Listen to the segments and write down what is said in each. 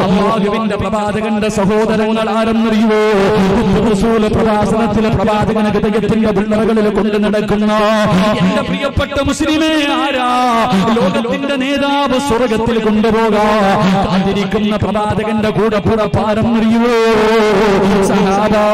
അള്ളാഹുവിന്റെ പ്രവാചകന്റെ സഹോദരങ്ങൾ ആരെന്നറിയുവോ റസൂല് പ്രവാസനത്തിലെ പ്രവാചകന ഹൃദയത്തിന്റെ പിള്ളറകളിൽ കൊണ്ട് നടക്കുന്ന എന്റെ പ്രിയപ്പെട്ട മുസ്ലിമേ ആരാ ലോകത്തിന്റെ നേതാവ് സ്വർഗത്തിൽ കൊണ്ടുപോകാ കാത്തിരിക്കുന്ന പ്രവാചകന്റെ കൂടെ പുറപ്പാരെന്നറിയുവോ സഹാബാ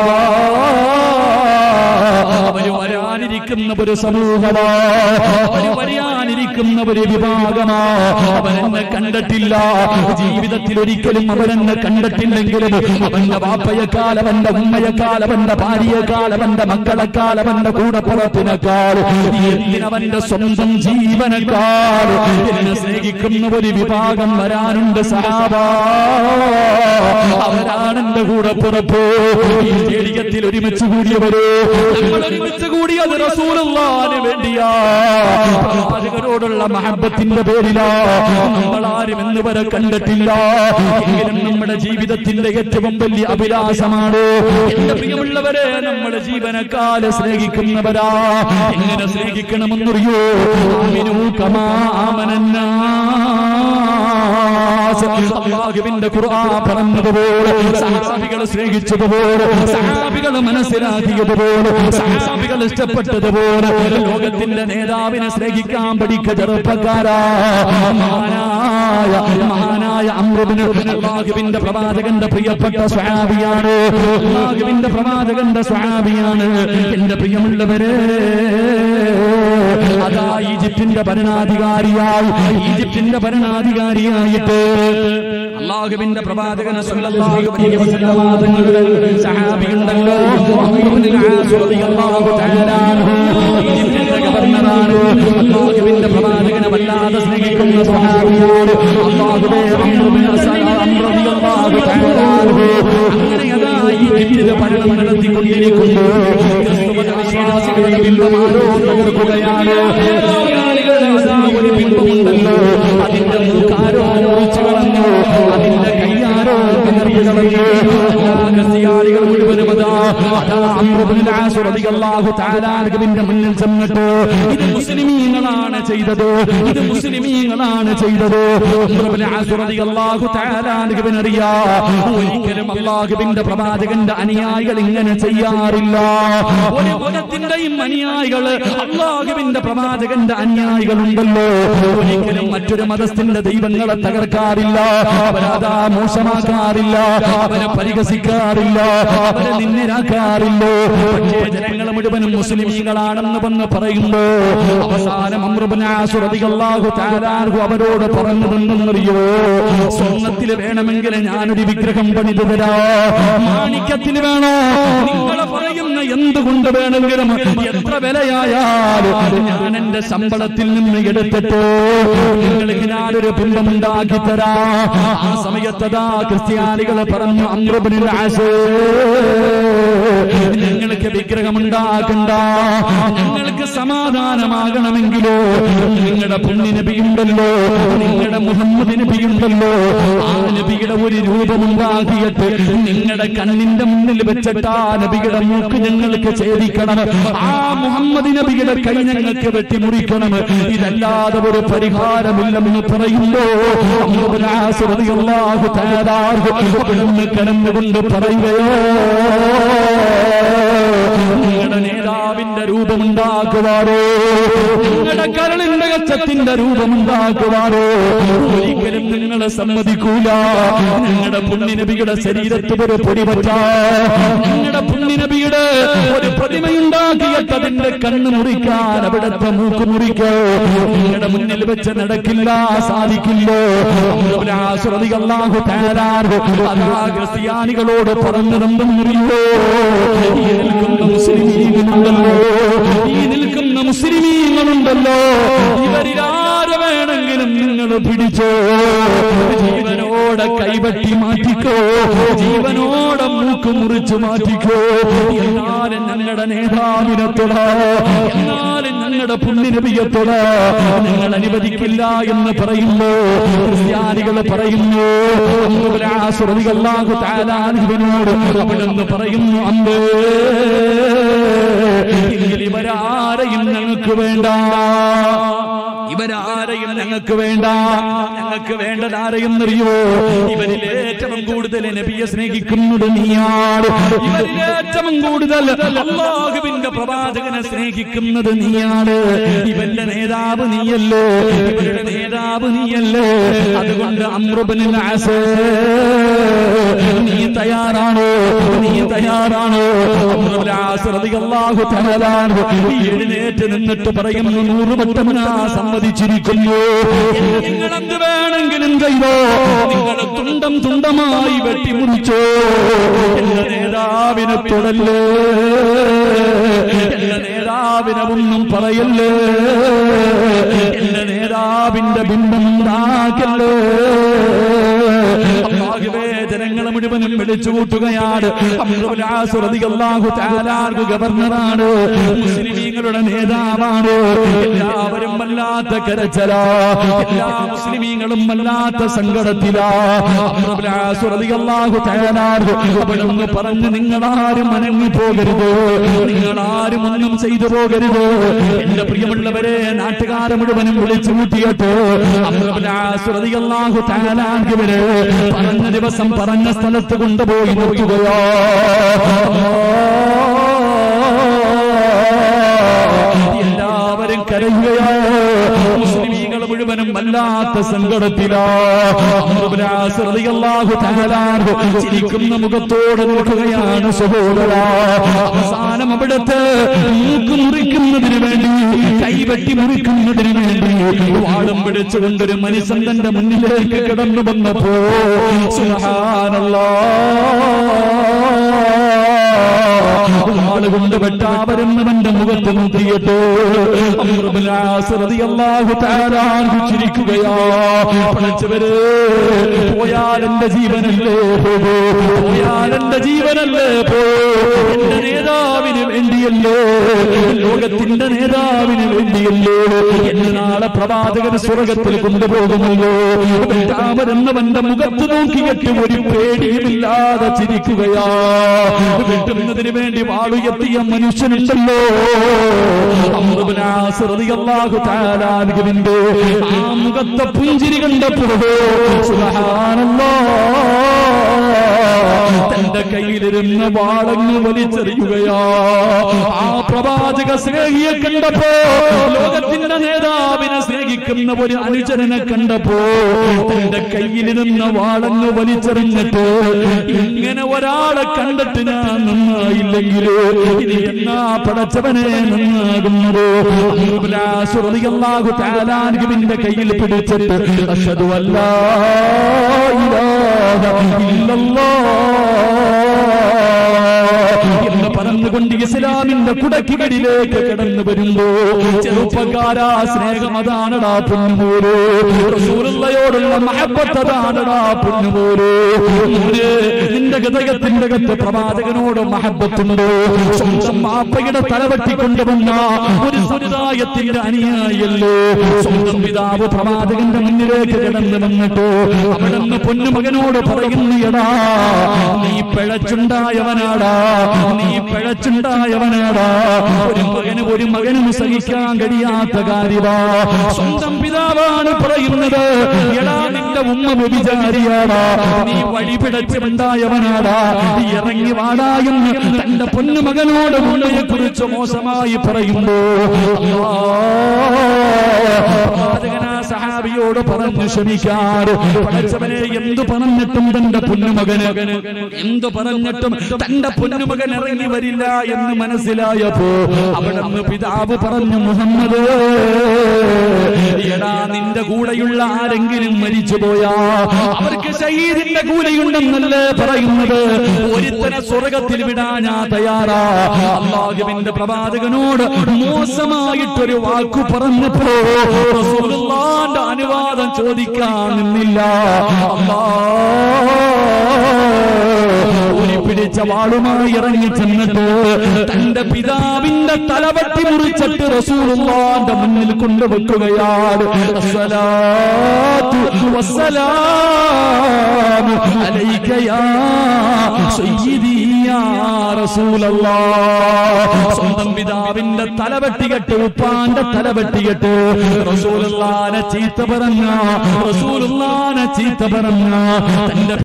അവര് വരാനിരിക്കുന്ന ഒരു സമൂഹമാ അവര് വരാനിരിക്കുന്ന ഒരു വിഭാഗമാ അവനെന്നെ കണ്ടിട്ടില്ല ജീവിതത്തിൽ ഒരിക്കലും അവനെന്നെ കണ്ടിട്ടില്ലെങ്കിലും അവന്റെ വാപ്പയെക്കാൾ അവന്റെ ഉമ്മയെക്കാൾ അവന്റെ ഭാര്യയെക്കാൾ അവന്റെ മക്കളെക്കാൾ അവന്റെ കൂടപ്പുറത്തിനേക്കാൾ എന്തിനവന്റെ സ്വന്തം ജീവനേക്കാൾ എന്നെ സ്നേഹിക്കുന്ന ഒരു വിഭാഗം വരാനുണ്ട് സഹാബാ അവരാണ് എന്റെ കൂടെ പുറപ്പ് ഈ സ്റ്റേഡിയത്തിൽ ഒരുമിച്ച് കൂടിയവര് നമ്മൾ ഒരുമിച്ച് കൂടിയത് റസൂലുള്ളാഹിന് വേണ്ടിയാ പ്രവാചകരോടുള്ള മഹബത്തിന്റെ പേരിലാ നമ്മൾ ആരും ഇന്ന് വരെ കണ്ടിട്ടില്ല എങ്കിലും നമ്മുടെ ജീവിതത്തിന്റെ ഏറ്റവും വലിയ അഭിലാഷമാണ് എന്റെ പ്രിയമുള്ളവരെ നമ്മുടെ ജീവനക്കാല് സ്നേഹിക്കുന്നവരാ എങ്ങനെ സ്നേഹിക്കണമെന്നറിയോ ആമിനൂ കമാ ആമനന്നാസ് അള്ളാഹുവിന്റെ ഖുർആൻ പറഞ്ഞതുപോലെ സഹാബികളെ സ്നേഹിച്ചതുപോലെ സഹാബികളെ മനസ്സിലാക്കിയതുപോലെ സഹാബികൾ ഇഷ്ടപ്പെട്ടതുപോലെ ലോകത്തിന്റെ നേതാവിനെ സ്നേഹിക്കാൻ പഠിക്ക ചെറുപ്പക്കാരാ മഹാനായ മഹാനായ അമൃതിന് അള്ളാഹുവിന്റെ പ്രവാചകന്റെ പ്രിയപ്പെട്ട സ്വാഭിയാണ് അള്ളാഹുവിന്റെ പ്രവാചകന്റെ സ്വാഭിയാണ് എന്റെ പ്രിയമുള്ളവരെ അതാ ഈജിപ്തിന്റെ ഭരണാധികാരിയായി ഈജിപ്തിന്റെ ഭരണാധികാരിയായിട്ട് അള്ളാഹുവിന്റെ പ്രവാചകന് സ്വല്ലല്ലാഹു അലൈഹി വസല്ലമ തങ്ങളുടെ സഹാബിയുണ്ടല്ലോ അംർ ഇബ്നുൽ ആസ് റളിയല്ലാഹു തആല അൻഹു ഈജിപ്തിന്റെ ഗവർണറാണ് അള്ളാഹുവിന്റെ പ്രവാചകനെ വല്ലാതെ സ്നേഹിക്കുന്ന സ്വഹാബിയാണ് അള്ളാഹുവേ അംർ ഇബ്നുൽ ആസ് അംർ റളിയല്ലാഹു തആല അൻഹു അങ്ങനെ അതാ ഈജിപ്തിലെ ഭരണം നടത്തിക്കൊണ്ടിരിക്കുന്നു ക്രിസ്തുമത വിശ്വാസികളുടെ ബിംബമാരോ തകർക്കുകയാണ് ക്രിസ്ത്യാനികളുടെ അതാ ഒരു ബിംബമുണ്ടല്ലോ അതിന്റെ മൂക്കാരോ മുറിച്ചു കളഞ്ഞു അതിന്റെ കയ്യാരോ കിണറിച്ചു കളഞ്ഞു എല്ലാ ക്രിസ്ത്യാനികൾ മുഴുവനും അതാ അതാ അംർ ഇബ്നുൽ ആസ് റളിയല്ലാഹു തആല അൻഹുവിന്റെ മുന്നിൽ ചെന്നിട്ട് ഇത് മുസ്ലിമീങ്ങളാണ് ചെയ്തത് ഇത് മുസ്ലിമീങ്ങളാണ് ചെയ്തത് അംർ ഇബ്നുൽ ആസ് റളിയല്ലാഹു തആല അൻഹുവിന് അറിയാ ഒരിക്കലും അള്ളാഹുവിന്റെ പ്രവാചകന്റെ അനുയായികൾ ഇങ്ങനെ ചെയ്യാറില്ല ഒരു മതത്തിന്റെയും അനുയായികൾ അള്ളാഹുവിന്റെ പ്രവാചകന്റെ അനുയായികളുണ്ടല്ലോ ഒരിക്കലും മറ്റൊരു മതത്തിന്റെ ദൈവങ്ങളെ തകർക്കാറില്ല അവരതാ മോശമാക്കാറില്ല അവരെ പരിഹസിക്കാറില്ല അവരെ നിന്നിരാക്കാറില്ല പക്ഷേ ജനങ്ങൾ മുഴുവനും മുസ്ലിമീങ്ങളാണെന്ന് വന്ന് പറയുമ്പോ അവസാനം അമൃബനാസുറതികളാഹു താരാർഹു അവരോട് പറഞ്ഞതെന്നറിയോ സ്വർണത്തിൽ വേണമെങ്കിൽ ഞാനൊരു വിഗ്രഹം പണിതു തരാ മാണിക്യത്തിന് വേണോ നിങ്ങളെ പറയുന്ന എന്തുകൊണ്ട് വേണമെങ്കിലും എത്ര വിലയായാലും ഞാൻ എന്റെ ശമ്പളത്തിൽ നിന്ന് എടുത്തിട്ട് നിങ്ങൾക്ക് ഞാനൊരു ബിംബം ഉണ്ടാക്കി തരാ ആ സമയത്തതാ ക്രിസ്ത്യാനികൾ പറഞ്ഞു അമ്രബിനിൽ ആശേ ഞങ്ങൾക്ക് വിഗ്രഹം ഉണ്ടാക്കണ്ട ഞങ്ങൾക്ക് സമാധാനമാകണമെങ്കിലോ നിങ്ങളുടെ പുണ്യ നബിയുണ്ടല്ലോ നിങ്ങളുടെ മുഹമ്മദ് നബിയുണ്ടല്ലോ ആ നബിയുടെ ഒരു രൂപമുണ്ടാക്കിയിട്ട് നിങ്ങളുടെ കണ്ണിന്റെ മുന്നിൽ വെച്ചിട്ട് ആ നബിയുടെ മൂക്ക് ഞങ്ങൾക്ക് ഛേദിക്കണം ആ മുഹമ്മദ് നബിയുടെ കൈ ഞങ്ങൾക്ക് വെട്ടിമുറിക്കണം ഇതല്ലാതെ ഒരു പരിഹാരമില്ലെന്ന് പറയുമ്പോ അള്ളാഹു തയ്യാറാകും അവിടുന്ന് കടന്നുകൊണ്ട് പറയുകയോ നിങ്ങളുടെ നേതാവിന്റെ രൂപമുണ്ടാക്കുവാറോ നിങ്ങളുടെ കരളിന്റെ കച്ചത്തിന്റെ രൂപമുണ്ടാക്കുവാറോ ഒരിക്കലും നിങ്ങളെ സമ്മതിക്കൂല നിങ്ങളുടെ പുണ്യനബിയുടെ ശരീരത്തിൽ ഒരു പൊടി പറ്റാ നിങ്ങളുടെ പുണ്യനബിയുടെ ഒരു പ്രതിമയുണ്ടാക്കിയിട്ട് അതിന്റെ കണ്ണ് മുറിക്കാൻ അവിടുത്തെ മൂക്ക് മുറിക്കോ നിങ്ങളുടെ മുന്നിൽ വെച്ച് നടക്കില്ല സാധിക്കില്ലോ അള്ളാഹു തയ്യാറാകോ അല്ലാ ക്രിസ്ത്യാനികളോട് പറഞ്ഞതെന്തെന്നറിയോ ഈ നിൽക്കുന്ന മുസ്ലിമീങ്ങളുണ്ടല്ലോ ഈ നിൽക്കുന്ന മുസ്ലിമീങ്ങളുണ്ടല്ലോ ഇവരിലാരെ വേണമെങ്കിലും നിങ്ങൾ പിടിച്ചോ ജീവനോടെ കൈവട്ടി മാറ്റിക്കോ ജീവനോടെ മൂക്ക് മുറിച്ച് മാറ്റിക്കോ എന്നാലും ഞങ്ങളുടെ നേതാവിനെ തൊട എന്നാലും ഞങ്ങളുടെ പുണ്യനബിയത്തൊട നിങ്ങൾ അനുവദിക്കില്ല എന്ന് പറയുമ്പോ ക്രിസ്ത്യാനികൾ പറയുന്നു ശ്രുതികളാകു താലാനുവിനോട് അവിടെന്ന് പറയുന്നു അമ്പേ എങ്കിൽ ഇവരാരെയും ഞങ്ങൾക്ക് വേണ്ട ഇവരാരെയും ഞങ്ങൾക്ക് വേണ്ട ഞങ്ങൾക്ക് വേണ്ടത് ആരെയും അറിയോ ഇവരിലേക്ക് ഏറ്റവും കൂടുതൽ നബിയെ സ്നേഹിക്കുന്നത് നീയാണ് ഇവരിൽ ഏറ്റവും കൂടുതൽ അള്ളാഹുവിന്റെ പ്രവാചകനെ സ്നേഹിക്കുന്നത് നീയാണ് ഇവന്റെ നേതാവ് നീയല്ലേ ഇവരുടെ നേതാവ് നീയല്ലേ അതുകൊണ്ട് അമ്രുബനിൽ നീ തയ്യാറാണോ നീ തയ്യാറാണോ അമ്രുബിൽ ആസ് റളിയല്ലാഹു തആല അൻഹു എഴുന്നേറ്റ് നിന്നിട്ട് പറയുന്നു നൂറ് വട്ടം ഞാൻ സമ്മതിച്ചിരിക്കുന്നു നിങ്ങൾ എന്ത് വേണമെങ്കിലും ചെയ്തോ നിങ്ങൾ തുണ്ടം തുണ്ടമായി വെട്ടിമുറിച്ചോ എന്റെ നേതാവിനെ തുടല്ലേ എന്റെ നേതാവിനെ ഒന്നും പറയല്ലേ എന്റെ നേതാവിന്റെ ബിംബം ഉണ്ടാക്കല്ലേ അള്ളാഹുവേ ജനങ്ങളെ മുഴുവനും വിളിച്ചു കൂട്ടുകയാണ് അമ്രുൽ ആസ് റളിയല്ലാഹു തആല അൻഹു ഗവർണറാണ് മുസ്ലിമീങ്ങളുടെ നേതാവാണ് എല്ലാവരും വല്ലാത്ത കരച്ചലാ എല്ലാ മുസ്ലിമീങ്ങളും വല്ലാത്ത സങ്കടത്തിലാ അമ്രുൽ ആസ് റളിയല്ലാഹു തആല അൻഹു അവിടുന്ന് പറഞ്ഞു നിങ്ങളാരും അനങ്ങി പോകരുത് നിങ്ങളാരും ഒന്നും ചെയ്തു പോകരുത് എന്റെ പ്രിയമുള്ളവരെ നാട്ടുകാരെ മുഴുവനും വിളിച്ചു കൂട്ടിയിട്ട് അമ്രുൽ ആസ് റളിയല്ലാഹു തആല അൻഹുവിനെ പറഞ്ഞ ദിവസം പറഞ്ഞ സ്ഥലത്ത് കൊണ്ടുപോയി നിർത്തുകയോ എല്ലാവരും കരയുകയോ മുസ്ലിമീങ്ങൾ മുഴുവനും വല്ലാത്ത സങ്കടത്തിലാ അമ്രുബ്നാസ് റളിയല്ലാഹു തആല അൻഹു ചിരിക്കുന്ന മുഖത്തോടെ നിൽക്കുകയാണ് സഹോദര അവസാനം അവിടുത്തെ മൂക്ക് മുറിക്കുന്നതിന് വേണ്ടി കൈവെട്ടി മുറിക്കുന്നതിന് വേണ്ടി വാളും പിടിച്ചുകൊണ്ടൊരു മനുഷ്യൻ തന്റെ മുന്നിലേക്ക് കിടന്നു വന്നപ്പോ സുബ്ഹാനല്ലാഹ് വാളുകൊണ്ട് വെട്ടാവരുന്നവന്റെ മുഖത്ത് നോക്കിയിട്ട് അമ്രുബ്നാസ് റളിയല്ലാഹു തആല അൻഹു ചിരിക്കുകയാ പഠിച്ചവര് പോയാൽ എന്റെ ജീവനല്ലേ പോകൂ പോയാൽ എന്റെ ജീവനല്ലേ പോ എന്റെ നേതാവിന് വേണ്ടിയല്ലേ ലോകത്തിന്റെ നേതാവിന് വേണ്ടിയല്ലേ എന്നെ നാളെ പ്രവാചകൻ സ്വർഗത്തിൽ കൊണ്ടുപോകുമല്ലോ വെട്ടാമരെന്നവന്റെ മുഖത്ത് നോക്കിയിട്ട് ഒരു പേടിയുമില്ലാതെ ചിരിക്കുകയാ വെട്ടുന്നതിന് വേണ്ടി വാളുയർത്തിയ മനുഷ്യനുണ്ടല്ലോ അമ്രുബ്നാസ് റളിയല്ലാഹു തആല അൻഹുവിന്റെ ആ മുഖത്തെ പുഞ്ചിരി കണ്ടപ്പോ സുബ്ഹാനല്ലാഹ് തന്റെ കയ്യിലിരുന്ന വാളങ്ങ് വലിച്ചെറിയുകയാ ആ പ്രവാചക സ്നേഹിയെ കണ്ടപ്പോ ലോകത്തിന്റെ നേതാവിനെ സ്നേഹിക്കുന്ന ഒരു അനുചരനെ കണ്ടപ്പോ തന്റെ കയ്യിലിരുന്ന വാളങ്ങ് വലിച്ചെറിഞ്ഞിട്ട് ഇങ്ങനെ ഒരാളെ കണ്ടിട്ട് ഞാൻ നന്നായില്ലെങ്കിൽ ഇനി എന്നാ പടച്ചവനെ നന്നാകുന്നത് അള്ളാഹു താലാൻഗുവിന്റെ കയ്യിൽ പിടിച്ചിട്ട് അഷദു അല്ലാ ഇലാഹ ഇല്ലല്ലാഹ് എന്ന് പറഞ്ഞുകൊണ്ട് ഇസ്ലാമിന്റെ കുടക്കികളിലേക്ക് കടന്നു വരുമ്പോ ചെറുപ്പക്കാരാ സ്നേഹം അതാണടാ പൊന്നുപോരോ റസൂലുള്ളയോടുള്ള മഹബത്ത് അതാണടാ പൊന്നുപോരോ മോനെ, നിന്റെ ഗതകത്തിന്റെ അകത്ത് പ്രവാചകനോട് മഹബത്തുണ്ടോ സ്വന്തം മാപ്പയുടെ തലവെട്ടി കൊണ്ടുവന്ന ഒരു സമുദായത്തിന്റെ അനുയായിയല്ലോ സ്വന്തം പിതാവ് പ്രവാചകന്റെ മുന്നിലേക്ക് കിടന്നു വന്നിട്ട് അവിടെ നിന്ന് പൊന്നുമകനോട് പറയുന്നയടാ നീ പിഴച്ചുണ്ടായവനാടാ നീ പിഴച്ചുണ്ടായവനാടാ ഒരു മകന് ഒരു മകനും സഹിക്കാൻ കഴിയാത്ത കാര്യമാ സ്വന്തം പിതാവാണ് പറയുന്നത് എടാ നിന്റെ ഉമ്മ വ്യഭിചാരിയാടാ നീ വഴി പിടച്ചുണ്ടായവനാടാ ഇറങ്ങി വാടാ എന്ന് തന്റെ പൊന്നുമകനോട് ഉമ്മയെ കുറിച്ച് മോശമായി പറയുമ്പോ പ്രവാചകനാ സഹാബിയോട് പറഞ്ഞു ക്ഷമിക്കാറ് പഠിച്ചവനെ എന്തു പറഞ്ഞിട്ടും തന്റെ പൊന്നുമകന് എന്തു പറഞ്ഞിട്ടും തന്റെ പൊന്നുമകൻ ഇറങ്ങി വരില്ല എന്ന് മനസ്സിലായപ്പോ അവിടെ നിന്ന് പിതാവ് പറഞ്ഞു മുഹമ്മദ് എടാ നിന്റെ കൂടെയുള്ള ആരെങ്കിലും മരിച്ചു പോയാ അവർക്ക് ഷഹീദിന്റെ കൂലിയുണ്ടെന്നല്ലേ പറയുന്നത് ഒരുത്തനെ സ്വർഗത്തിൽ വിടാൻ ഞാൻ തയ്യാറാ അള്ളാഹുവിന്റെ പ്രവാചകനോട് മോശമായിട്ടൊരു വാക്കു പറഞ്ഞപ്പോ റസൂലുള്ളാന്റെ അനുവാദം ചോദിക്കാൻ നിന്നില്ല അല്ലാ ഊരി പിടിച്ച വാളുമായി ഇറങ്ങി ചെന്നിട്ട് തന്റെ പിതാവിന്റെ തലവെട്ടി മുറിച്ചിട്ട് റസൂലുള്ളാന്റെ മുന്നിൽ കൊണ്ടുവെക്കുകയാണ് അസ്സലാത്തു വസ്സലാമു അലൈക യാ സയ്യിദി യാ റസൂലല്ലാഹ് സ്വന്തം പിതാവിന്റെ തലവെട്ടികെട്ട് ഉപ്പാന്റെ തലവെട്ടികെട്ട് റസൂലുള്ളാനെ ചീത്ത പറഞ്ഞ റസൂലുള്ളാനെ ചീത്ത പറഞ്ഞ തന്റെ